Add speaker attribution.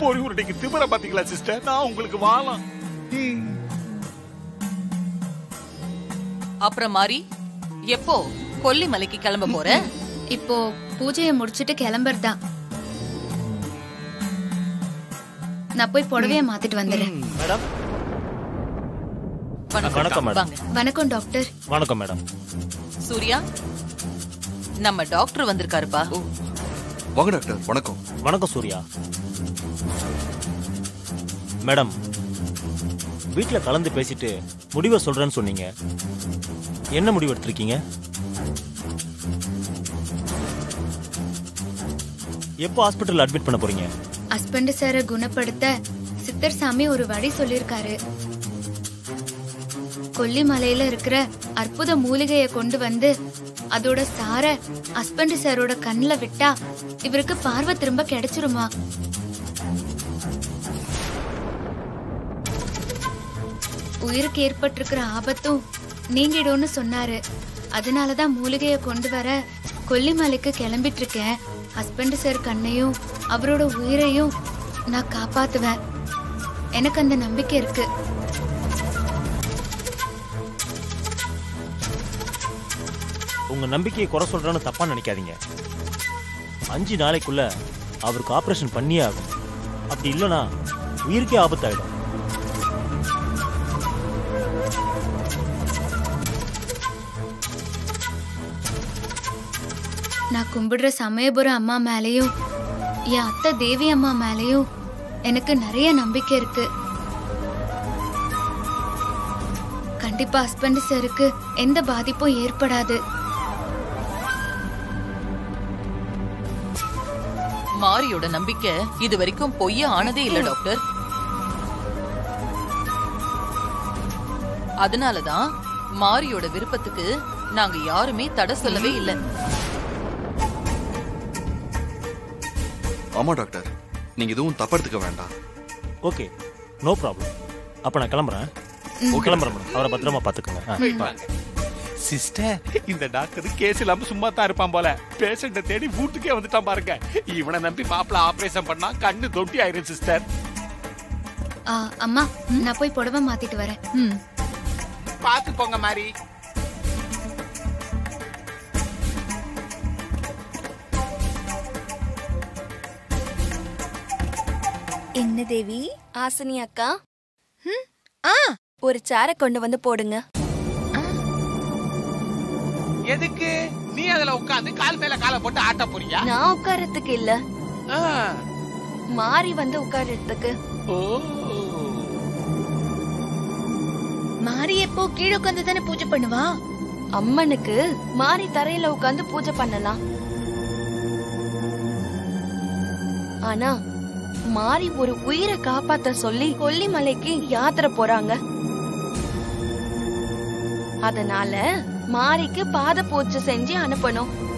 Speaker 1: பொறி உருட்டைக்கு திமிர பாத்தீங்களா சிஸ்டர் நான் உங்களுக்கு வாழலாம்
Speaker 2: அப்புறம் மாறி எப்போ கொல்லிமலைக்கு கிளம்ப போற
Speaker 3: இப்போ பூஜையை முடிச்சிட்டு கிளம்புறதா நான் போய் புடவைய மாத்திட்டு வந்துடுறேன்
Speaker 4: மேடம்
Speaker 2: வணக்கம்
Speaker 4: வணக்கம் மேடம்
Speaker 2: வாங்க
Speaker 3: வணக்கம் டாக்டர்
Speaker 4: வணக்கம் மேடம்
Speaker 2: சூர்யா நம்ம டாக்டர் வந்திருக்காருப்பா
Speaker 5: வாங்க டாக்டர் வணக்கம்
Speaker 4: வணக்கம் சூர்யா மேடம் வீட்ல கலந்து பேசிட்டு முடிவை சொல்றேன்னு சொன்னீங்க என்ன முடிவு எடுத்திருக்கீங்க எப்போ ஹாஸ்பிட்டல் அட்மிட் பண்ண போறீங்க
Speaker 3: ஹஸ்பண்ட் சாரை குணப்படுத்த சித்தர் சாமி ஒரு வழி சொல்லிருக்காரு கொல்லிமலையில இருக்கிற அற்புத மூலிகையை கொண்டு வந்து அதோட சார ஹஸ்பண்ட் சாரோட கண்ணுல விட்டா இவருக்கு பார்வை திரும்ப கிடைச்சிருமா உயிருக்கு ஏற்பட்டிருக்கிற ஆபத்தும் நீங்கிடும்னு சொன்னாரு அதனாலதான் மூலிகையை கொண்டு வர கொல்லிமலைக்கு கிளம்பிட்டு இருக்கேன் ஹஸ்பண்ட் சார் கண்ணையும் அவரோட உயிரையும் நான் காப்பாத்துவேன் எனக்கு அந்த நம்பிக்கை இருக்கு
Speaker 4: உங்க நம்பிக்கையை குறை சொல்றேன்னு தப்பா நினைக்காதீங்க அஞ்சு நாளைக்குள்ள அவருக்கு ஆபரேஷன் பண்ணியே ஆகும் அப்படி இல்லைன்னா உயிருக்கே ஆபத்தாயிடும்
Speaker 3: நான் கும்பிடுற சமயபுரம் அம்மா மேலயும் என் அத்தை தேவி அம்மா மேலயும் எனக்கு நிறைய நம்பிக்கை இருக்கு கண்டிப்பா ஹஸ்பண்ட் சாருக்கு எந்த பாதிப்பும் ஏற்படாது
Speaker 2: மாரியோட நம்பிக்கை இது வரைக்கும் பொய்யா ஆனதே இல்ல டாக்டர் அதனாலதான் மாரியோட விருப்பத்துக்கு நாங்க யாருமே தடை சொல்லவே இல்ல
Speaker 5: ஆமா டாக்டர் நீங்க எதுவும் தப்படுத்துக்க வேண்டாம்
Speaker 4: ஓகே நோ ப்ராப்ளம் அப்ப நான் கிளம்புறேன் கிளம்புறேன் மேடம் அவரை பத்திரமா பாத்துக்கோங்க
Speaker 1: சிஸ்டர் இந்த டாக்டர் கேஸ் இல்லாம சும்மா தான் இருப்பான் போல பேஷண்ட தேடி வீட்டுக்கே வந்துட்டான் பாருங்க இவனை நம்பி மாப்பிள ஆபரேஷன் பண்ணா கண்ணு தொட்டி ஆயிரும் சிஸ்டர்
Speaker 3: ஆ, அம்மா நான் போய் புடவை மாத்திட்டு வரேன்
Speaker 2: ம்
Speaker 1: பாத்து போங்க மாதிரி
Speaker 6: என்ன தேவி ஆசினி அக்கா ஆ ஒரு சேர கொண்டு வந்து போடுங்க
Speaker 1: எதுக்கு நீ அதுல உட்காந்து கால் மேல காலை போட்டு ஆட்ட போறியா
Speaker 6: நான் உட்காரத்துக்கு இல்ல
Speaker 1: ஆ.
Speaker 6: மாறி வந்து உட்காரத்துக்கு
Speaker 1: ஓ
Speaker 3: மாறி எப்போ கீழே உட்காந்து தானே பூஜை பண்ணுவா
Speaker 6: அம்மனுக்கு மாறி தரையில உட்கார்ந்து பூஜை பண்ணலாம் ஆனா மாறி ஒரு உயிரை காப்பாத்த சொல்லி கொல்லிமலைக்கு யாத்திரை போறாங்க அதனால மாரிக்கு பாத பூஜை செஞ்சு அனுப்பணும்